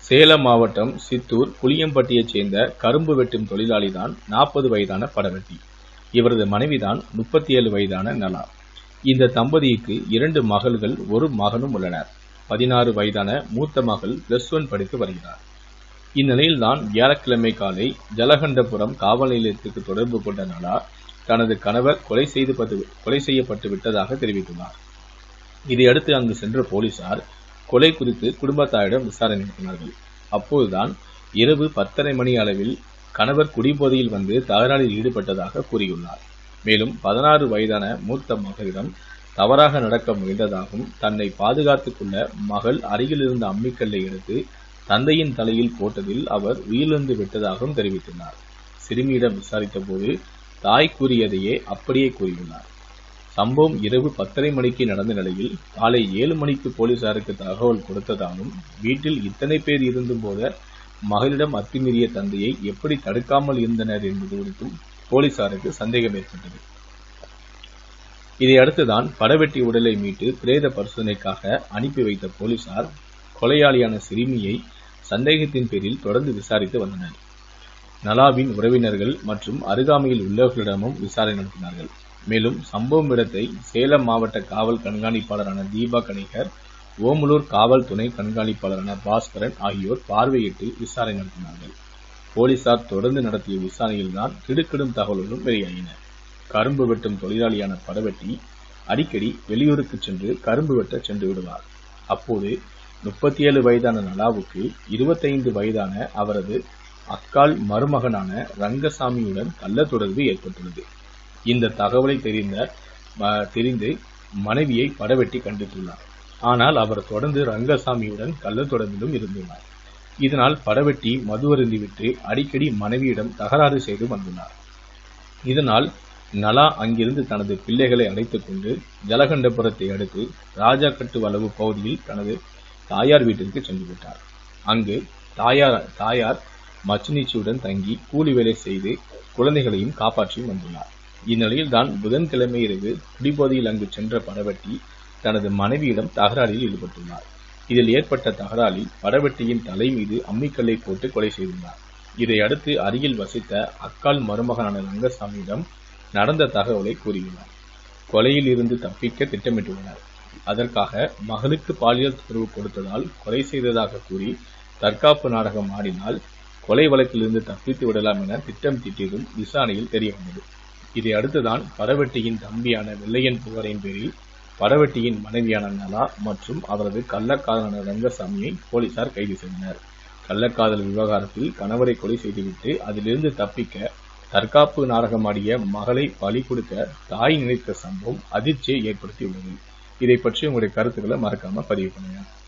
சேலம் மாவட்டம் சித்தூர் புளியம்பட்டியைச் சேர்ந்த கரும்பு வெட்டும் தொழிலாளிதான் நாற்பது வயதான படவெட்டி இவரது மனைவிதான் முப்பத்தி ஏழு வயதான நலா இந்த தம்பதிக்கு இரண்டு மகள்கள் ஒரு மகனும் உள்ளனர் பதினாறு வயதான மூத்த மகள் பிளஸ் ஒன் படித்து வருகிறார் இந்நிலையில்தான் வியாழக்கிழமை காலை ஜலகண்டபுரம் காவல் நிலையத்துக்கு தொடர்பு கொண்ட நலா தனது கணவர் கொலை செய்து கொலை செய்யப்பட்டு விட்டதாக தெரிவித்துள்ளார் இதையடுத்து அங்கு சென்ற போலீசார் கொலை குறித்து குடும்பத்தாரிடம் விசாரணை நடத்தினார்கள் அப்போதுதான் இரவு பத்தரை மணி அளவில் கணவர் குடிபோதையில் வந்து தகராறில் ஈடுபட்டதாக கூறியுள்ளார் மேலும் பதினாறு வயதான மூத்த மகளிடம் தவறாக நடக்க முயன்றதாகவும் தன்னை பாதுகாத்துக் கொள்ள மகள் அருகில் இருந்த அம்மிக்கல்லை எடுத்து தந்தையின் தலையில் போட்டதில் அவர் உயிரிழந்து விட்டதாகவும் தெரிவித்துள்ளார் சிறுமியிடம் விசாரித்த போது தாய் கூறியதையே அப்படியே கூறியுள்ளார் சம்பவம் இரவு பத்தரை மணிக்கு நடந்த நிலையில் காலை ஏழு மணிக்கு போலீசாருக்கு தகவல் கொடுத்ததாலும் வீட்டில் இத்தனை பேர் இருந்தும் போத மகளிடம் அத்துமீறிய தந்தையை எப்படி தடுக்காமல் இருந்தனர் என்பது குறித்தும் போலீசாருக்கு சந்தேகம் ஏற்பட்டது இதை அடுத்துதான் படவெட்டி உடலை மீட்டு பிரேத பரிசோதனைக்காக அனுப்பி வைத்த போலீசார் கொலையாளியான சிறுமியை சந்தேகத்தின் பேரில் தொடர்ந்து விசாரித்து வந்தனர் நலாவின் உறவினர்கள் மற்றும் அருகாமையில் உள்ளவர்களிடமும் விசாரணை நடத்தினார்கள் மேலும் சம்பவம் இடத்தை சேலம் மாவட்ட காவல் கண்காணிப்பாளரான தீபா கணிகர் ஓமலூர் காவல் துணை கண்காணிப்பாளரான பாஸ்கரன் ஆகியோர் பார்வையிட்டு விசாரணை நடத்தினார்கள் போலீசார் தொடர்ந்து நடத்திய விசாரணையில்தான் திடுக்கிடும் தகவல்களும் வெளியாகின கரும்பு வெட்டும் தொழிலாளியான படவெட்டி அடிக்கடி வெளியூருக்கு சென்று கரும்பு வெட்ட சென்று விடுவார் அப்போது முப்பத்தி ஏழு வயதான நலாவுக்கு இருபத்தைந்து வயதான அவரது அக்கால் மருமகனான ரங்கசாமியுடன் கள்ள தொடர்பு ஏற்பட்டுள்ளது இந்த தகவலை தெரிந்த தெரிந்து மனைவியை படவெட்டி கண்டித்துள்ளார் ஆனால் அவர் தொடர்ந்து ரங்கசாமியுடன் கள்ள தொடர்பிலும் இருந்துள்ளார் இதனால் படவெட்டி மது அருந்திவிட்டு அடிக்கடி மனைவியிடம் தகராறு செய்து வந்துள்ளார் இதனால் நலா அங்கிருந்து தனது பிள்ளைகளை அழைத்துக் கொண்டு ஜலகண்டபுரத்தை அடுத்து ராஜாக்கட்டு வளவு பகுதியில் தனது தாயார் வீட்டிற்கு சென்று விட்டார் அங்கு தாயார் தாயார் மச்சினிச்சியுடன் தங்கி கூலி வேலை செய்து குழந்தைகளையும் காப்பாற்றியும் வந்துள்ளார் இந்நிலையில் தான் புதன்கிழமை இரவு குடிபோதையில் அங்கு சென்ற படவெட்டி தனது மனைவியிடம் தகராறில் ஈடுபட்டுள்ளார் இதில் ஏற்பட்ட தகராறில் படவெட்டியின் தலை மீது அம்மிக்கல்லை போட்டு கொலை செய்துள்ளார் இதை அடுத்து அருகில் வசித்த அக்கால் மருமகனான ரங்கசாமியிடம் நடந்த தகவலை கூறியுள்ளார் கொலையில் இருந்து தப்பிக்க திட்டமிட்டுள்ளனர் அதற்காக மகளுக்கு பாலியல் தொடர்பு கொடுத்ததால் கொலை செய்ததாக கூறி தற்காப்பு நாடகம் ஆடினால் கொலை வழக்கிலிருந்து தப்பித்து விடலாம் என திட்டம் தீட்டியதும் விசாரணையில் தெரியவந்தது இதை அடுத்துதான் படவெட்டியின் தம்பியான வெள்ளையன் புகாரின் பேரில் படவெட்டியின் மனைவியான நலா மற்றும் அவரது கள்ளக்காதலான ரங்கசாமியை போலீசார் கைது செய்தனர் கள்ளக்காதல் விவகாரத்தில் கணவரை கொலை செய்துவிட்டு அதிலிருந்து தப்பிக்க தற்காப்பு நாடகமாடிய மகளை பலி கொடுக்க தாய் நினைத்த சம்பவம் அதிர்ச்சியை ஏற்படுத்தியுள்ளது இதை பற்றி உங்களுடைய கருத்துக்களை மறக்காம பதிவு பண்ணுங்க